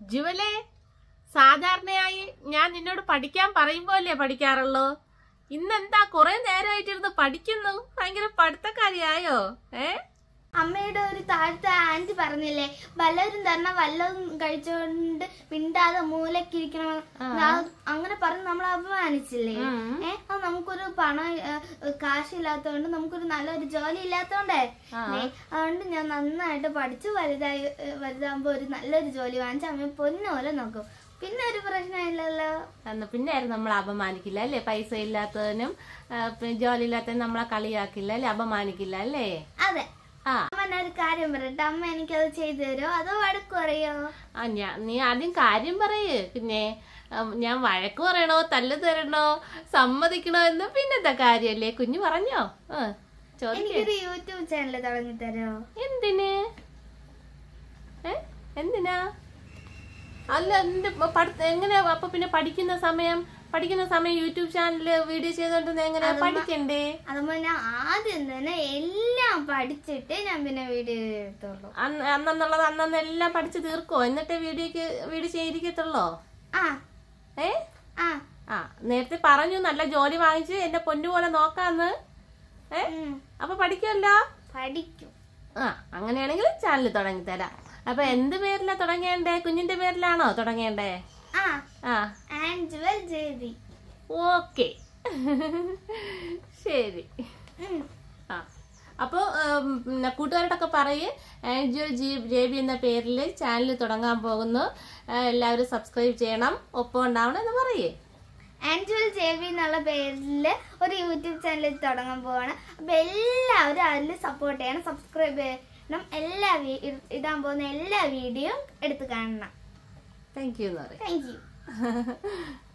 ജുവലേ സാധാരണയായി ഞാൻ നിന്നോട് പഠിക്കാൻ പറയുമ്പോല്ലേ പഠിക്കാറുള്ളൂ ഇന്നെന്താ കുറെ നേരമായിട്ടിരുന്ന് പഠിക്കുന്നു ഭയങ്കര പഠിത്തക്കാരിയായോ ഏ അമ്മയുടെ ഒരു താഴത്തെ ആന്റി പറഞ്ഞില്ലേ വല്ലവരും തരണ വല്ലതും കഴിച്ചോണ്ട് മിണ്ടാതെ മൂലക്കിരിക്കണം അങ്ങനെ പറഞ്ഞ് നമ്മൾ അപമാനിച്ചില്ലേ ഉം. ഏ അത് നമുക്കൊരു പണം ഏ, കാശില്ലാത്തോണ്ട് നമുക്കൊരു നല്ലൊരു ജോലി ഇല്ലാത്തോണ്ടേ ആ. ഏ, അതുകൊണ്ട് ഞാൻ നന്നായിട്ട് പഠിച്ചു വലുതായി ഏ, വലുതാകുമ്പോ ഒരു നല്ലൊരു ജോലി വാങ്ങിച്ച് അമ്മ പൊന്നുപോലെ നോക്കും പിന്നെ ഒരു പ്രശ്നമില്ലല്ലോ അന്ന് പിന്നെ ആയിരുന്നു നമ്മൾ അപമാനിക്കില്ല അല്ലേ പൈസ ഇല്ലാത്തതിനും ആ, പിന്നെ ജോലി ഇല്ലാത്തതിനും നമ്മളെ കളിയാക്കില്ല അല്ലേ അപമാനിക്കില്ല അല്ലേ അതെ ആ അമ്മ ഒരു കാര്യം പറയട്ടെ അമ്മ എനിക്കത് ചെയ്തു തരുമോ അതോ വഴക്ക് പറയോ ആ ഞാൻ നീ ആദ്യം കാര്യം പറയ് പിന്നെ ആ, ഞാൻ വഴക്ക് പറയണോ തല്ല് തരണോ സമ്മതിക്കണോ എന്ന് പിന്നെന്താ കാര്യല്ലേ കുഞ്ഞു പറഞ്ഞോ ആ ചോദിക്ക എനിക്കൊരു യൂട്യൂബ് ചാനൽ തുടങ്ങി തരുമോ എന്തിന് ഏ എന്തിനാ അല്ല എന്റെ പഠിത്ത എങ്ങനെ അപ്പൊ പിന്നെ പഠിക്കുന്ന സമയം പഠിക്കുന്ന സമയം യൂട്യൂബ് ചാനലില് വീഡിയോ ചെയ്തോണ്ടിരുന്ന എങ്ങനെ പഠിക്കണ്ടേ അതുമ്പോൾ ഞാൻ ആദ്യം തന്നെ എല്ലാം പഠിച്ചിട്ട് ഞാൻ പിന്നെ വീഡിയോ എടുത്തോളൂ അന്ന് അന്നെന്നുള്ളത് അന്നന്ന് എല്ലാം പഠിച്ച് തീർക്കോ എന്നിട്ട് വീഡിയോക്ക് വീഡിയോ ചെയ്തിരിക്കത്തുള്ളോ ആ ഏ ആ ആ നേരത്തെ പറഞ്ഞു നല്ല ജോലി വാങ്ങിച്ച് എന്റെ പൊന്നു പോലെ നോക്കാന്ന് ഏ ഉം, അപ്പൊ പഠിക്കുമല്ലോ പഠിക്കും ആ അങ്ങനെയാണെങ്കിൽ ചാനൽ തുടങ്ങി തരാം അപ്പൊ എന്ത് പേരിലാ തുടങ്ങേണ്ടേ കുഞ്ഞിന്റെ പേരിലാണോ തുടങ്ങേണ്ടേ ആ ആ ആൻജുവൽ ജേതി ഓക്കെ ശരി ഉം, ആ അപ്പോൾ പിന്നെ കൂട്ടുകാരോടൊക്കെ പറയ് ആൻജിയോ ജി ജെ ബി എന്ന പേരിൽ ചാനൽ തുടങ്ങാൻ പോകുന്നു ആ, എല്ലാവരും സബ്സ്ക്രൈബ് ചെയ്യണം ഒപ്പം ഉണ്ടാവണം എന്ന് പറയേ ആൻജുവൽ ജേവി എന്നുള്ള പേരിൽ ഒരു യൂട്യൂബ് ചാനൽ തുടങ്ങാൻ പോവാണ് അപ്പൊ എല്ലാവരും അതിൽ സപ്പോർട്ട് ചെയ്യണം സബ്സ്ക്രൈബ് ചെയ്യണം എല്ലാ വീ- ഇടാൻ പോകുന്ന എല്ലാ വീഡിയോയും എടുത്ത് കാണണം താങ്ക് യു എന്ന് പറയും താങ്ക് യു